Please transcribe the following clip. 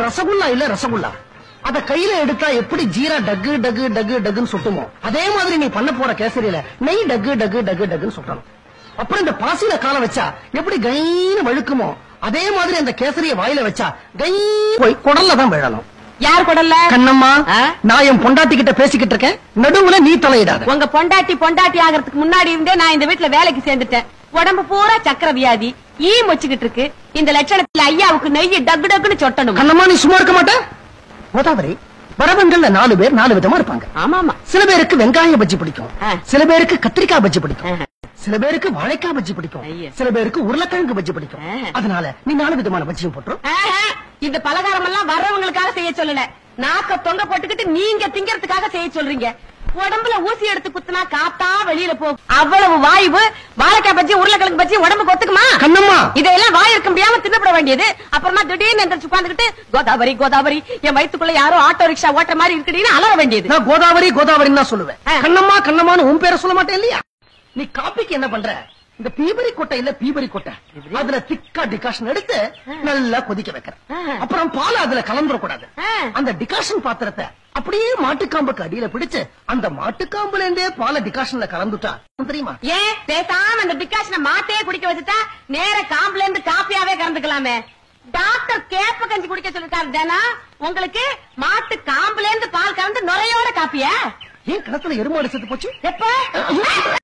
ரசகுல்லா இல்ல ரசகுல்லா அத கையில எடுத்தா எப்படி ஜீரா டக்கு டக்கு டக்கு டக்குன்னு சுட்டுமோ அதே மாதிரி நீ பண்ண போற கேசரியில நெய் டக்கு டக்கு டக்கு டக்குன்னு சுட்டணும் அப்புறம் இந்த பாசியில கால வச்சா எப்படி கைன்னு வழுக்குமோ அதே மாதிரி அந்த கேசரிய வாயில வச்சா கை போய் குடல்ல தான் விழணும் யார் கொடல்ல கண்ணம்மா ஆ? நான் என் பொண்டாட்டி கிட்ட பேசிக்கிட்டு இருக்கேன் நடுவுல நீ தலையிடாத உங்க பொண்டாட்டி பொண்டாட்டி ஆகிறதுக்கு முன்னாடி இருந்தே நான் இந்த வீட்டுல வேலைக்கு சேர்ந்துட்டேன் உடம்பு பூரா சக்கர வியாதி ஈ மொச்சுக்கிட்டு இருக்கு இந்த லட்சணத்துல ஐயாவுக்கு நெய் டக்கு டக்குன்னு சொட்டணும் கண்ணம்மா நீ சும்மா இருக்க மாட்ட கோதாவரி வரவங்கள்ல நாலு பேர் நாலு விதமா இருப்பாங்க ஆமா ஆமா சில பேருக்கு வெங்காய பஜ்ஜி பிடிக்கும் ஆ. சில பேருக்கு கத்திரிக்காய் பஜ்ஜி பிடிக்கும் ஆ. சில பேருக்கு வாழைக்காய் பஜ்ஜி பிடிக்கும் ஐயா. சில பேருக்கு உருளைக்கிழங்கு பஜ்ஜி பிடிக்கும் ஆ. அதனால நீ நாலு விதமான பஜ்ஜியும் போட்டுரும் ஆஹா, இந்த பலகாரம் எல்லாம் வர்றவங்களுக்காக செய்ய சொல்லல நாக்க தொங்க போட்டுக்கிட்டு நீங்க திங்கறதுக்காக செய்ய சொல்றீங்க உடம்புல ஊசி எடுத்து குத்துனா காத்தா வெளியில போகும் அவ்வளவு வாய்வு வாழைக்காய் பஜ்ஜி உருளைக்கிழங்கு பஜ்ஜி உடம்புக்கு ஒத்துக்குமா கண்ணம்மா இதையெல்லாம் வாய் இருக்க முடியாம தின்னப்பட வேண்டியது அப்புறமா திடீர்னு எந்திரிச்சு உட்காந்துக்கிட்டு கோதாவரி கோதாவரி என் வயித்துக்குள்ள யாரோ ஆட்டோ ரிக்ஷா ஓட்டுற மாதிரி இருக்குன்னு அலற வேண்டியது நான் கோதாவரி கோதாவரின்னு தான் சொல்லுவேன் ஆ. கண்ணம்மா கண்ணம்மான்னு உன் பேரை சொல்ல மாட்டேன் இல்லையா நீ காப்பிக்கு என்ன பண்ற இந்த பீபரி கொட்டை இல்ல பீபரி கொட்டை அதுல திக்கா டிகாஷன் எடுத்து நல்லா கொதிக்க வைக்கிற ஆ. அப்புறம் பால் அதுல கலந்துட கூடாது ஆ. அந்த டிகாஷன் பாத்திரத்தை அப்படியே மாட்டுக்காம்புக்கு அடியில பிடிச்சு அந்த மாட்டுக்காம்புல இருந்தே பாலை டிகாஷன்ல கலந்துட்டா தெரியுமா ஏன் பேசாம அந்த டிகாஷனை மாட்டே குடிக்க வச்சுட்டா நேர காம்புல இருந்து காப்பியாவே கறந்துக்கலாமே டாக்டர் கேப்ப கஞ்சி குடிக்க சொல்லிருக்காரு தானா உங்களுக்கு மாட்டு காம்புல இருந்து பால் கறந்து நுரையோட காப்பியா ஏன் கிணத்துல எருமாடு செத்து போச்சு எப்ப